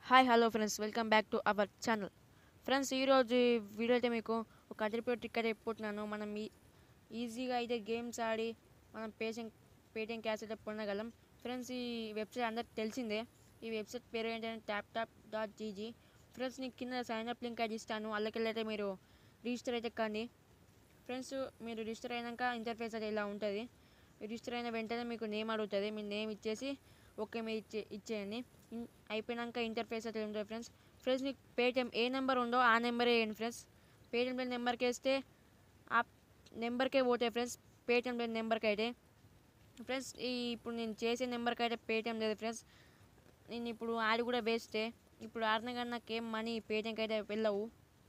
hi hello friends welcome back to our channel friends ఈరోజు ఈ video అయితే మీకు ఒక అదిరిపోయే ట్రిక్ అయితే చెప్పుకుంటున్నాను మనం ఈ- ఈజీగా అయితే గేమ్స్ ఆడి మనం పేటిఎం పేటిఎం క్యాష్ అయితే పొందగలం ఫ్రెండ్స్ ఈ వెబ్సైట్ అందరికి తెలిసిందే ఈ వెబ్సైట్ పేరు ఏంటంటే tap tap dot GG friends నీకు కింద సైన్ అప్ లింక్ అయితే ఇస్తాను అల్లకెళ్ళైతే మీరు రిజిస్టర్ అయితే కానీ ఫ్రెండ్స్ మీరు రిజిస్టర్ అయినాక ఇంటర్ఫేస్ అయితే ఇలా ఉంటుంది రిజిస్టర్ అయిన వెంటనే మీకు నేమ్ అడుగుతుంది మీ నేమ్ ఇచ్చేసి ఓకే మీరు ఇచ్చే ఇచ్చేయండి ఇన్- అయిపోయినాక ఇంటర్ఫేస్ అయితే ఉంటుంది ఫ్రెండ్స్ ఫ్రెండ్స్ మీకు పేటిఎం ఏ నెంబర్ ఉందో ఆ నెంబరే వేయండి ఫ్రెండ్స్ పేటిఎం నెంబర్కి వేస్తే ఆ నెంబర్కే పోతాయి ఫ్రెండ్స్ పేటిఎం నెంబర్కి అయితే ఫ్రెండ్స్ ఈ ఇప్పుడు నేను చేసే నెంబర్కి అయితే పేటిఎం లేదు ఫ్రెండ్స్ నేను ఇప్పుడు ఆడి కూడా వేస్తే ఇప్పుడు ఆడిన కానీ నాకేం మనీ పేటిఎంకి అయితే వెళ్ళవు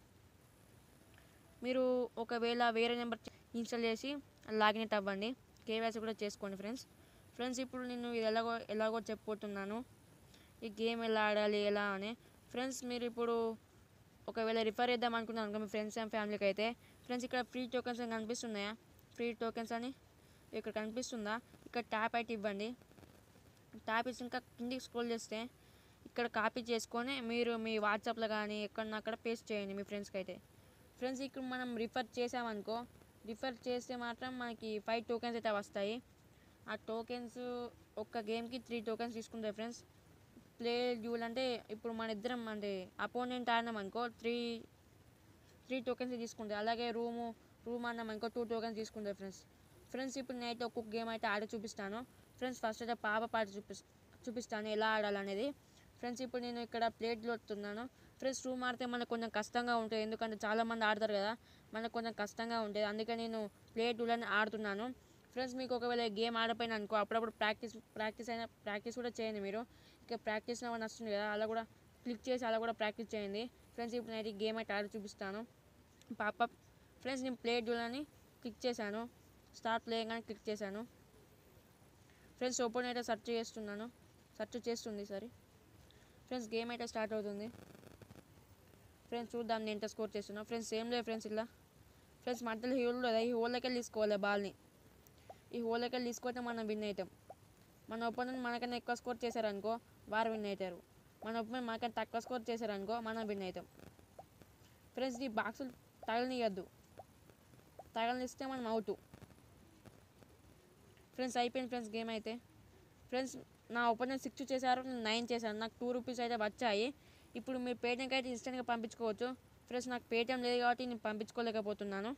మీరు ఒకవేళ వేరే నెంబర్ ఇన్స్టాల్ చేసి లాగిన్ అయితే అవ్వండి కేవైసీ కూడా చేసుకోండి ఫ్రెండ్స్ ఫ్రెండ్స్ ఇప్పుడు నేను ఇది ఎలాగో ఎలాగో చెప్పబోతున్నాను ఈ గేమ్ ఎలా ఆడాలి ఎలా అని ఫ్రెండ్స్ మీరు ఇప్పుడు ఒకవేళ రిఫర్ చేద్దాం అనుకున్నాను అనుకో మీ ఫ్రెండ్స్ అండ్ ఫ్యామిలీకి అయితే ఫ్రెండ్స్ ఇక్కడ ఫ్రీ టోకెన్స్ అని కనిపిస్తున్నాయా ఫ్రీ టోకెన్స్ అని ఇక్కడ కనిపిస్తుందా ఇక్కడ ట్యాప్ అయితే ఇవ్వండి ట్యాప్ ఇచ్చి ఇంకా కిందికి స్క్రోల్ చేస్తే ఇక్కడ కాపీ చేసుకొని మీరు మీ వాట్సాప్లో కానీ ఎక్కడన్నా అక్కడ పేస్ట్ చేయండి మీ ఫ్రెండ్స్కి అయితే ఫ్రెండ్స్ ఇక్కడ మనం రిఫర్ చేసామనుకో రిఫర్ చేస్తే మాత్రం మనకి ఫైవ్ టోకెన్స్ అయితే వస్తాయి ఆ టోకెన్స్ ఒక్క గేమ్కి త్రీ టోకెన్స్ తీసుకుంటాయి ఫ్రెండ్స్ ప్లే డ్యూల్ అంటే ఇప్పుడు మన ఇద్దరం అంటే అపోనెంట్ ఆడినాం అనుకో త్రీ త్రీ టోకెన్స్ తీసుకుంటాయి అలాగే రూము రూమ్ ఆడినాం అనుకో టూ టోకెన్స్ తీసుకుంటాయి ఫ్రెండ్స్ ఫ్రెండ్స్ ఇప్పుడు నేనైతే ఒక్కొక్క గేమ్ అయితే ఆడి చూపిస్తాను ఫ్రెండ్స్ ఫస్ట్ అయితే పాప పాట చూపిస్ చూపిస్తాను ఎలా ఆడాలనేది ఫ్రెండ్స్ ఇప్పుడు నేను ఇక్కడ ప్లేట్లో వస్తున్నాను ఫ్రెండ్స్ రూమ్ ఆడితే మనకు కొంచెం కష్టంగా ఉంటుంది ఎందుకంటే చాలామంది ఆడతారు కదా మనకు కొంచెం కష్టంగా ఉంటుంది అందుకే నేను ప్లే టూలని ఆడుతున్నాను ఫ్రెండ్స్ మీకు ఒకవేళ గేమ్ ఆడపోయినా అనుకో అప్పుడప్పుడు ప్రాక్టీస్ ప్రాక్టీస్ అయినా ప్రాక్టీస్ కూడా చేయండి మీరు ఇక ప్రాక్టీస్ అని వస్తుంది కదా అలా కూడా క్లిక్ చేసి అలా కూడా ప్రాక్టీస్ చేయండి ఫ్రెండ్స్ ఇప్పుడు నేను గేమ్ అయితే ఆడి చూపిస్తాను పాప ఫ్రెండ్స్ నేను ప్లే అని క్లిక్ చేశాను స్టార్ట్ ప్లేయింగ్ అని క్లిక్ చేశాను ఫ్రెండ్స్ ఓపెన్ అయితే సెర్చ్ చేస్తున్నాను సెర్చ్ చేస్తుంది సరే ఫ్రెండ్స్ గేమ్ అయితే స్టార్ట్ అవుతుంది ఫ్రెండ్స్ చూద్దాం నేను ఎంత స్కోర్ చేస్తున్నా ఫ్రెండ్స్ ఏం లేదు ఫ్రెండ్స్ ఇలా ఫ్రెండ్స్ మధ్యలో హోల్ లేదా ఈ హోల్లోకి వెళ్ళి తీసుకోవాలి బాల్ని ఈ హోల్లోకి వెళ్ళి తీసుకుంటే మనం విన్ అవుతాం మన ఒపోనెంట్ మనకన్నా ఎక్కువ స్కోర్ చేశారనుకో వారు విన్ అవుతారు మన ఒపోనెంట్ మనకన్నా తక్కువ స్కోర్ చేశారనుకో మనం విన్ అవుతాం ఫ్రెండ్స్ ఈ బాక్సులు తగలనియద్దు తగలనిస్తే మనం అవుట్ ఫ్రెండ్స్ అయిపోయింది ఫ్రెండ్స్ గేమ్ అయితే ఫ్రెండ్స్ నా ఒపోనెంట్ సిక్స్ చేశారు నేను నైన్ చేశాను నాకు టూ రూపీస్ అయితే వచ్చాయి ఇప్పుడు మీరు పేటిఎంకి అయితే ఇన్స్టెంట్గా పంపించుకోవచ్చు ఫ్రెండ్స్ నాకు పేటిఎం లేదు కాబట్టి నేను పంపించుకోలేకపోతున్నాను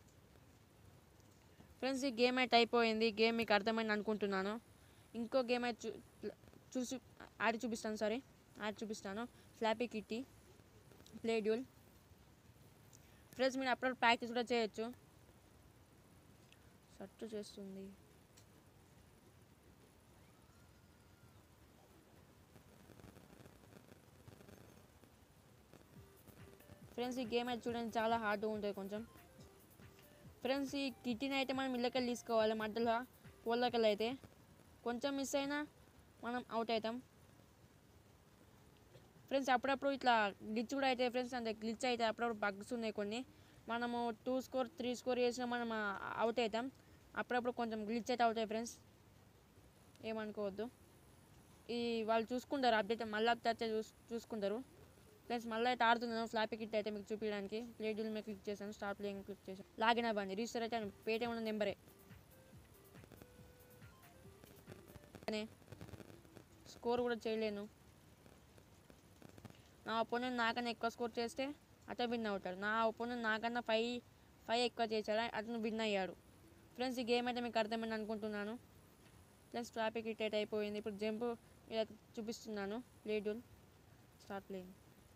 ఫ్రెండ్స్ ఈ గేమ్ అయితే అయిపోయింది గేమ్ మీకు అర్థమైంది అనుకుంటున్నాను ఇంకో గేమ్ అయితే చూ చూసి ఆడి చూపిస్తాను సారీ ఆడి చూపిస్తాను floppy kitty play duel friends మీరు అప్పుడప్పుడు ప్రాక్టీస్ కూడా చేయొచ్చు సట్టు చేస్తుంది ఫ్రెండ్స్ ఈ గేమ్ అయితే చూడండి చాలా హార్డ్ ఉంటుంది కొంచెం ఫ్రెండ్స్ ఈ కిట్టీని అయితే మనం ఇళ్ళకెళ్ళి తీసుకోవాలి మధ్యలో పోళ్ళకెళ్ళి అయితే కొంచెం మిస్ అయినా మనం అవుట్ అవుతాం ఫ్రెండ్స్ అప్పుడప్పుడు ఇట్లా గ్లిచ్ కూడా అయితే ఫ్రెండ్స్ అంటే గ్లిచ్ అయితే అప్పుడప్పుడు బగ్స్ ఉన్నాయి కొన్ని మనము టూ స్కోర్ త్రీ స్కోర్ చేసినా మనం అవుట్ అవుతాం అప్పుడప్పుడు కొంచెం గ్లిచ్ అయితే అవుతాయి ఫ్రెండ్స్ ఏమనుకోవద్దు ఈ వాళ్ళు చూసుకుంటారు అప్డేట్ మళ్ళీ అప్డేట్ చూస్ చూసుకుంటారు ఫ్రెండ్స్ మళ్ళీ అయితే ఆడుతున్నాను ఫ్లాపీ కిట్ అయితే మీకు చూపించడానికి ప్లే డీల్ మీద క్లిక్ చేశాను స్టార్ట్ ప్లేయింగ్ క్లిక్ చేశాను లాగిన్ అవ్వండి రిజిస్టర్ అయితే పేటిఎం ఉన్న నెంబరే స్కోర్ కూడా చేయలేను నా ఒపోనెంట్ నాకన్నా ఎక్కువ స్కోర్ చేస్తే అతను విన్ అవుతాడు నా ఒపోనెంట్ నాకన్నా ఫైవ్ ఫైవ్ ఎక్కువ చేశాడు అతను విన్ అయ్యాడు ఫ్రెండ్స్ ఈ గేమ్ అయితే మీకు అర్థమైంది అనుకుంటున్నాను ఫ్రెండ్స్ ట్రాఫిక్ హిట్ అయితే అయిపోయింది ఇప్పుడు జంప్ ఇలా చూపిస్తున్నాను play duel start playing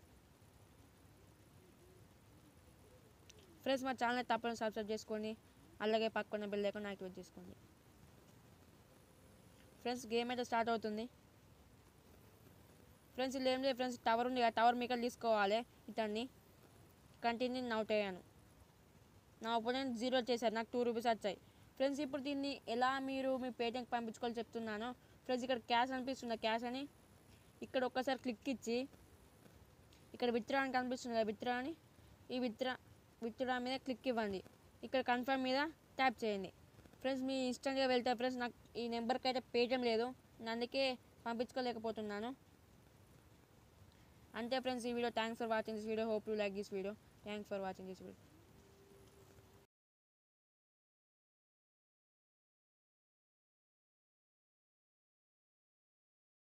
friends మా ఛానల్ తప్పని సబ్స్క్రైబ్ చేసుకోండి అలాగే పక్కన బెల్ ఐకాన్ యాక్టివేట్ చేసుకోండి ఫ్రెండ్స్ గేమ్ అయితే స్టార్ట్ అవుతుంది ఫ్రెండ్స్ ఇలా ఏం లేదు ఫ్రెండ్స్ టవర్ ఉంది కదా టవర్ మీకు తీసుకోవాలి ఇతన్ని కంటిన్యూ అవుట్ అయ్యాను నా ఒపోనెంట్ జీరో చేశారు నాకు టూ రూపీస్ వచ్చాయి ఫ్రెండ్స్ ఇప్పుడు దీన్ని ఎలా మీరు మీ పేటిఎంకి పంపించుకోవాలి చెప్తున్నాను ఫ్రెండ్స్ ఇక్కడ క్యాష్ అనిపిస్తుంది క్యాష్ అని ఇక్కడ ఒక్కసారి క్లిక్ ఇచ్చి ఇక్కడ విత్డ్రా అని కనిపిస్తుంది కదా విత్డ్రా అని ఈ విత్డ్రా విత్డ్రా మీద క్లిక్ ఇవ్వండి ఇక్కడ కన్ఫర్మ్ మీద ట్యాప్ చేయండి ఫ్రెండ్స్ మీ ఇన్స్టెంట్గా వెళ్తే ఫ్రెండ్స్ నాకు ఈ నెంబర్కి అయితే పేటిఎం లేదు నేను అందుకే పంపించుకోలేకపోతున్నాను అంతే ఫ్రెండ్స్ ఈ video thanks for watching this video hope you like this video thanks for watching this video